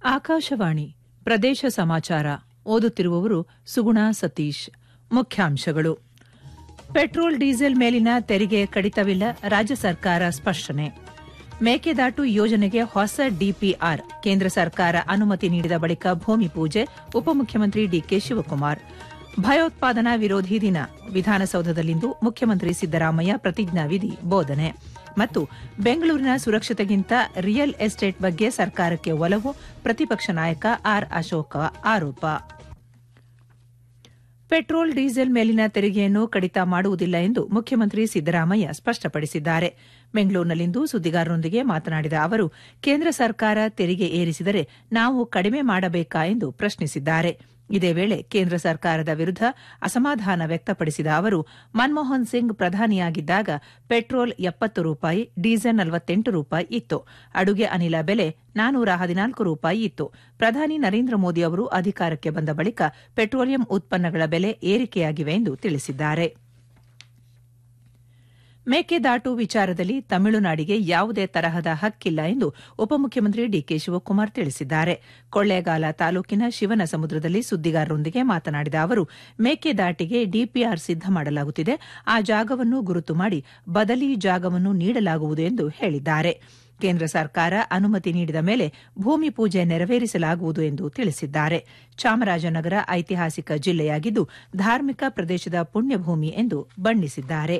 ಆಕಾಶವಾಣಿ ಪ್ರದೇಶ ಸಮಾಚಾರ ಓದುತ್ತಿರುವವರು ಸುಗುಣ ಸತೀಶ್ ಮುಖ್ಯಾಂಶಗಳು ಪೆಟ್ರೋಲ್ ಡೀಸೆಲ್ ಮೇಲಿನ ತೆರಿಗೆ ಕಡಿತವಿಲ್ಲ ರಾಜ್ಯ ಸರ್ಕಾರ ಸ್ಪಷ್ಟನೆ ಮೇಕೆದಾಟು ಯೋಜನೆಗೆ ಹೊಸ ಡಿಪಿಆರ್ ಕೇಂದ್ರ ಸರ್ಕಾರ ಅನುಮತಿ ನೀಡಿದ ಬಳಿಕ ಭೂಮಿ ಪೂಜೆ ಉಪಮುಖ್ಯಮಂತ್ರಿ ಡಿಕೆ ಶಿವಕುಮಾರ್ ಭಯೋತ್ಪಾದನಾ ವಿರೋಧಿ ದಿನ ವಿಧಾನಸೌಧದಲ್ಲಿಂದು ಮುಖ್ಯಮಂತ್ರಿ ಸಿದ್ದರಾಮಯ್ಯ ಪ್ರತಿಜ್ಞಾವಿಧಿ ಬೋಧನೆ ಮತ್ತು ಬೆಂಗಳೂರಿನ ಸುರಕ್ಷತೆಗಿಂತ ರಿಯಲ್ ಎಸ್ಟೇಟ್ ಬಗ್ಗೆ ಸರ್ಕಾರಕ್ಕೆ ಒಲವು ಪ್ರತಿಪಕ್ಷ ನಾಯಕ ಆರ್ ಅಶೋಕ ಆರೋಪ ಪೆಟ್ರೋಲ್ ಡೀಸೆಲ್ ಮೇಲಿನ ತೆರಿಗೆಯನ್ನು ಕಡಿತ ಮಾಡುವುದಿಲ್ಲ ಎಂದು ಮುಖ್ಯಮಂತ್ರಿ ಸಿದ್ದರಾಮಯ್ಯ ಸ್ಪಷ್ಟಪಡಿಸಿದ್ದಾರೆ ಬೆಂಗಳೂರಿನಲ್ಲಿಂದು ಸುದ್ದಿಗಾರರೊಂದಿಗೆ ಮಾತನಾಡಿದ ಅವರು ಕೇಂದ್ರ ಸರ್ಕಾರ ತೆರಿಗೆ ಏರಿಸಿದರೆ ನಾವು ಕಡಿಮೆ ಮಾಡಬೇಕಾ ಎಂದು ಪ್ರಶ್ನಿಸಿದ್ದಾರೆ ಇದೇ ವೇಳೆ ಕೇಂದ್ರ ಸರ್ಕಾರದ ವಿರುದ್ದ ಅಸಮಾಧಾನ ವ್ಯಕ್ತಪಡಿಸಿದ ಅವರು ಮನಮೋಹನ್ ಸಿಂಗ್ ಪ್ರಧಾನಿಯಾಗಿದ್ದಾಗ ಪೆಟ್ರೋಲ್ ಎಪ್ಪತ್ತು ರೂಪಾಯಿ ಡೀಸೆಲ್ ನಲವತ್ತೆಂಟು ರೂಪಾಯಿ ಇತ್ತು ಅಡುಗೆ ಅನಿಲ ಬೆಲೆ ನಾನೂರ ಹದಿನಾಲ್ಕು ರೂಪಾಯಿ ಇತ್ತು ಪ್ರಧಾನಿ ನರೇಂದ್ರ ಮೋದಿ ಅವರು ಅಧಿಕಾರಕ್ಕೆ ಬಂದ ಬಳಿಕ ಪೆಟ್ರೋಲಿಯಂ ಉತ್ಪನ್ನಗಳ ಬೆಲೆ ಏರಿಕೆಯಾಗಿವೆ ಎಂದು ತಿಳಿಸಿದ್ದಾರೆ ಮೇಕೆದಾಟು ವಿಚಾರದಲ್ಲಿ ತಮಿಳುನಾಡಿಗೆ ಯಾವುದೇ ತರಹದ ಹಕ್ಕಿಲ್ಲ ಎಂದು ಉಪಮುಖ್ಯಮಂತ್ರಿ ಡಿಕೆ ಶಿವಕುಮಾರ್ ತಿಳಿಸಿದ್ದಾರೆ ಕೊಳ್ಳೇಗಾಲ ತಾಲೂಕಿನ ಶಿವನ ಸಮುದ್ರದಲ್ಲಿ ಸುದ್ದಿಗಾರರೊಂದಿಗೆ ಮಾತನಾಡಿದ ಅವರು ಮೇಕೆದಾಟಿಗೆ ಡಿಪಿಆರ್ ಸಿದ್ದ ಮಾಡಲಾಗುತ್ತಿದೆ ಆ ಜಾಗವನ್ನು ಗುರುತು ಮಾಡಿ ಬದಲಿ ಜಾಗವನ್ನು ನೀಡಲಾಗುವುದು ಎಂದು ಹೇಳಿದ್ದಾರೆ ಕೇಂದ್ರ ಸರ್ಕಾರ ಅನುಮತಿ ನೀಡಿದ ಮೇಲೆ ಭೂಮಿ ಪೂಜೆ ನೆರವೇರಿಸಲಾಗುವುದು ಎಂದು ತಿಳಿಸಿದ್ದಾರೆ ಚಾಮರಾಜನಗರ ಐತಿಹಾಸಿಕ ಜಿಲ್ಲೆಯಾಗಿದ್ದು ಧಾರ್ಮಿಕ ಪ್ರದೇಶದ ಪುಣ್ಯಭೂಮಿ ಎಂದು ಬಣ್ಣಿಸಿದ್ದಾರೆ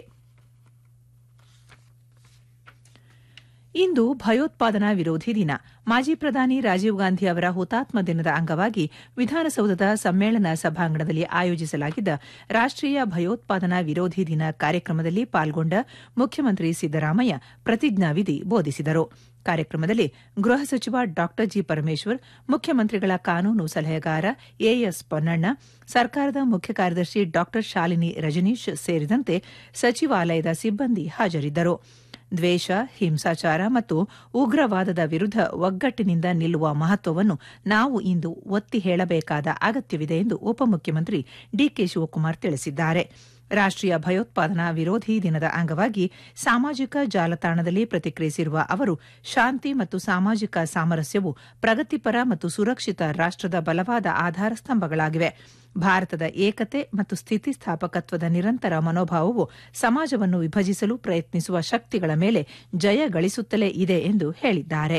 ಇಂದು ಭಯೋತ್ಪಾದನಾ ವಿರೋಧಿ ದಿನ ಮಾಜಿ ಪ್ರಧಾನಿ ರಾಜೀವ್ ಗಾಂಧಿ ಅವರ ಹುತಾತ್ಮ ದಿನದ ಅಂಗವಾಗಿ ವಿಧಾನಸೌಧದ ಸಮ್ಮೇಳನ ಸಭಾಂಗಣದಲ್ಲಿ ಆಯೋಜಿಸಲಾಗಿದ್ದ ರಾಷ್ಟೀಯ ಭಯೋತ್ಪಾದನಾ ವಿರೋಧಿ ದಿನ ಕಾರ್ಯಕ್ರಮದಲ್ಲಿ ಪಾಲ್ಗೊಂಡ ಮುಖ್ಯಮಂತ್ರಿ ಸಿದ್ದರಾಮಯ್ಯ ಪ್ರತಿಜ್ಞಾವಿಧಿ ಬೋಧಿಸಿದರು ಕಾರ್ಯಕ್ರಮದಲ್ಲಿ ಗೃಹ ಸಚಿವ ಡಾ ಜಿ ಪರಮೇಶ್ವರ್ ಮುಖ್ಯಮಂತ್ರಿಗಳ ಕಾನೂನು ಸಲಹೆಗಾರ ಎಎಸ್ ಪೊನ್ನಣ್ಣ ಸರ್ಕಾರದ ಮುಖ್ಯ ಕಾರ್ಯದರ್ಶಿ ಡಾ ಶಾಲಿನಿ ರಜನೀಶ್ ಸೇರಿದಂತೆ ಸಚಿವಾಲಯದ ಸಿಬ್ಬಂದಿ ಹಾಜರಿದ್ದರು ದ್ವೇಷ ಹಿಂಸಾಚಾರ ಮತ್ತು ಉಗ್ರವಾದದ ವಿರುದ್ದ ಒಗ್ಗಟ್ಟಿನಿಂದ ನಿಲ್ಲುವ ಮಹತ್ವವನ್ನು ನಾವು ಇಂದು ಒತ್ತಿ ಹೇಳಬೇಕಾದ ಅಗತ್ಯವಿದೆ ಎಂದು ಉಪಮುಖ್ಯಮಂತ್ರಿ ಡಿಕೆ ಶಿವಕುಮಾರ್ ತಿಳಿಸಿದ್ದಾರೆ ರಾಷ್ಟೀಯ ಭಯೋತ್ಪಾದನಾ ವಿರೋಧಿ ದಿನದ ಅಂಗವಾಗಿ ಸಾಮಾಜಿಕ ಜಾಲತಾಣದಲ್ಲಿ ಪ್ರತಿಕ್ರಿಯಿಸಿರುವ ಅವರು ಶಾಂತಿ ಮತ್ತು ಸಾಮಾಜಿಕ ಸಾಮರಸ್ಯವು ಪ್ರಗತಿಪರ ಮತ್ತು ಸುರಕ್ಷಿತ ರಾಷ್ಟದ ಬಲವಾದ ಆಧಾರ ಸ್ತಂಭಗಳಾಗಿವೆ ಭಾರತದ ಏಕತೆ ಮತ್ತು ಸ್ಥಿತಿಸ್ಥಾಪಕತ್ವದ ನಿರಂತರ ಮನೋಭಾವವು ಸಮಾಜವನ್ನು ವಿಭಜಿಸಲು ಪ್ರಯತ್ನಿಸುವ ಶಕ್ತಿಗಳ ಮೇಲೆ ಜಯ ಗಳಿಸುತ್ತಲೇ ಇದೆ ಎಂದು ಹೇಳಿದ್ದಾರೆ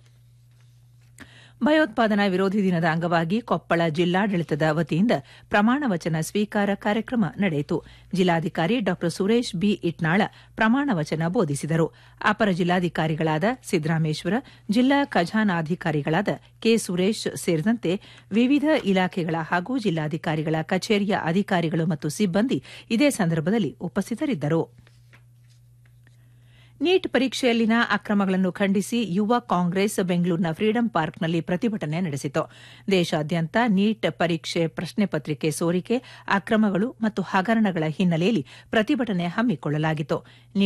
ಭಯೋತ್ಪಾದನಾ ವಿರೋಧಿ ದಿನದ ಅಂಗವಾಗಿ ಕೊಪ್ಪಳ ಜಿಲ್ಲಾಡಳಿತದ ವತಿಯಿಂದ ಪ್ರಮಾಣ ವಚನ ಸ್ವೀಕಾರ ಕಾರ್ಯಕ್ರಮ ನಡೆಯಿತು ಜಿಲ್ಲಾಧಿಕಾರಿ ಡಾ ಸುರೇಶ್ ಬಿ ಇಟ್ನಾಳ ಪ್ರಮಾಣ ವಚನ ಬೋಧಿಸಿದರು ಅಪರ ಜಿಲ್ಲಾಧಿಕಾರಿಗಳಾದ ಸಿದ್ದರಾಮೇಶ್ವರ ಜಿಲ್ಲಾ ಖಜಾನಾಧಿಕಾರಿಗಳಾದ ಕೆ ಸುರೇಶ್ ಸೇರಿದಂತೆ ವಿವಿಧ ಇಲಾಖೆಗಳ ಹಾಗೂ ಜಿಲ್ಲಾಧಿಕಾರಿಗಳ ಕಚೇರಿಯ ಅಧಿಕಾರಿಗಳು ಮತ್ತು ಸಿಬ್ಬಂದಿ ಇದೇ ಸಂದರ್ಭದಲ್ಲಿ ಉಪಸ್ಥಿತರಿದ್ದರು ನೀಟ್ ಪರೀಕ್ಷೆಯಲ್ಲಿನ ಅಕ್ರಮಗಳನ್ನು ಖಂಡಿಸಿ ಯುವ ಕಾಂಗ್ರೆಸ್ ಬೆಂಗಳೂರಿನ ಫ್ರೀಡಂ ಪಾರ್ಕ್ನಲ್ಲಿ ಪ್ರತಿಭಟನೆ ನಡೆಸಿತು ದೇಶಾದ್ಯಂತ ನೀಟ್ ಪರೀಕ್ಷೆ ಪ್ರಶ್ನೆ ಪತ್ರಿಕೆ ಸೋರಿಕೆ ಅಕ್ರಮಗಳು ಮತ್ತು ಹಗರಣಗಳ ಹಿನ್ನೆಲೆಯಲ್ಲಿ ಪ್ರತಿಭಟನೆ ಹಮ್ಮಿಕೊಳ್ಳಲಾಗಿತ್ತು